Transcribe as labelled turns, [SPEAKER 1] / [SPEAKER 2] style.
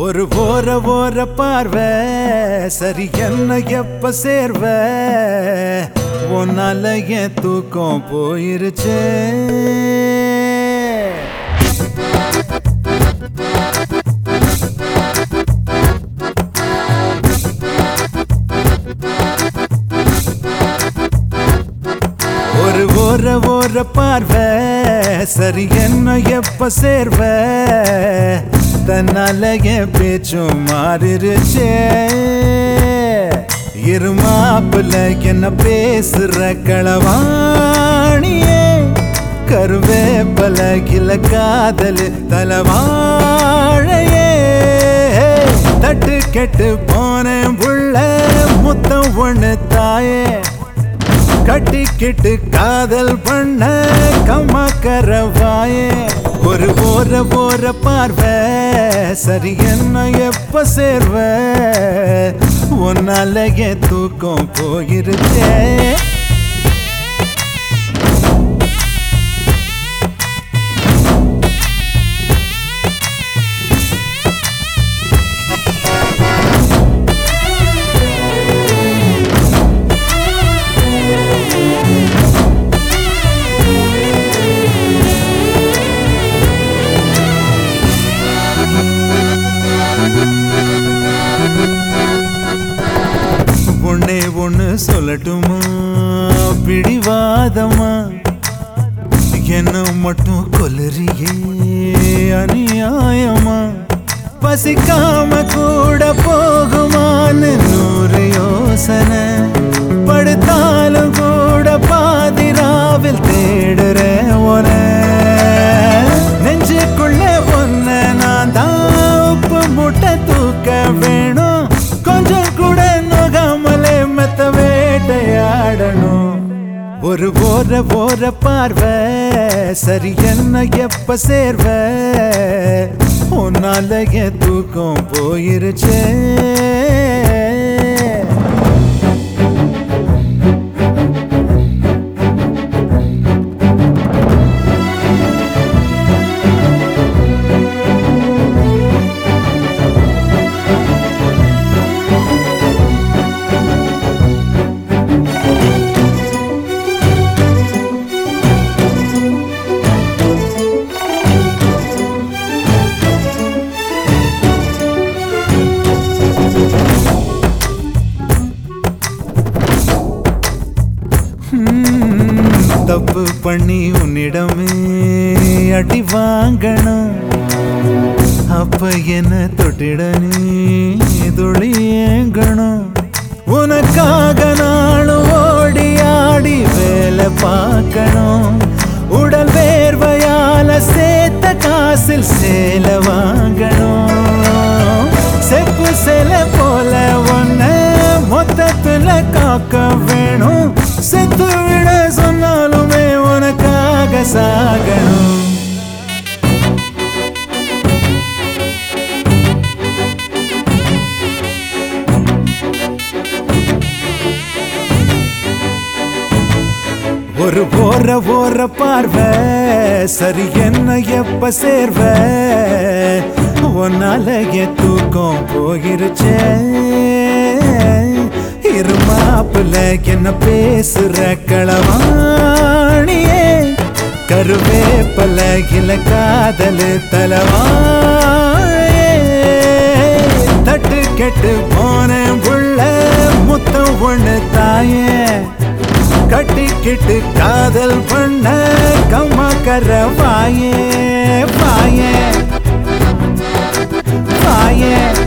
[SPEAKER 1] ஒரு ஓர ஓர பார்வை சரி என்ன எப்ப சேர்வ உன்னால என் தூக்கம் போயிருச்சே ஒரு ஓர ஓர பார்வை சரி என்ன எப்ப சேர்வ தன்னால என் பேச்சும் மாறிருச்சே இருமாப்புல என்ன பேசுற களவாணியே கருவேப்பல கில காதல் தலவாழையே தட்டு கெட்டு போனேன் புள்ள முத்தம் ஒண்ணு தாயே கட்டிக்கிட்டு காதல் பண்ண கம்மக்கரவாயே ஒரு போற போற பார்வை சரி என்ன எப்ப சேர்வ உன்னால என் தூக்கம் போயிருச்சே ஒன்னே ஒண்ணு சொல்லட்டுமா பிடிவாதமா என்ன மட்டும் கொல்லறியே அநியாயமா பசிக்காம கூட போகுமான்னு நூறு யோசனை படுத்தாலும் கூட பாதிராவில் தேடுற உன நெஞ்சுக்குள்ள ஒன்ன நான் தான் உப்பு முட்டை தூக்க வேணும் கொஞ்சம் கூட நோகாமலே மெத்த வேட்டையாடணும் ஒரு போற போற பார்வை சரி என்ன எப்ப சேர்வ உன்னால என் தூக்கம் போயிருச்சே ம், தப்பு பண்ணி உன்னிடமே அடி வாங்கணும் அப்ப என்ன தொட்டிட நீ துளியேங்கணும் உனக்காக நானும் ஓடி ஆடி வேலை பார்க்கணும் உடல் வேர்வையால சேர்த்த காசில் சேல வாங்கணும் செப்பு சில போல ஒன்ன மொத்தத்துல காக்க வேணும் செத்து விட சொன்னாலுமே உனக்காக சாகணும் ஒரு போற போற பார்வை சரி என்ன எப்ப சேர்வ உன்னால என் தூக்கம் போயிருச்சே இருமாப்புல என்ன பேசுற களவாணியே கருவேப்பல இல காதல் தலவாயே தட்டு கெட்டு போனேன் புள்ள முத்தம் ஒண்ணு தாயே கட்டிக்கிட்டு காதல் பண்ண கம்மக்கர வாயே வாயே வாயே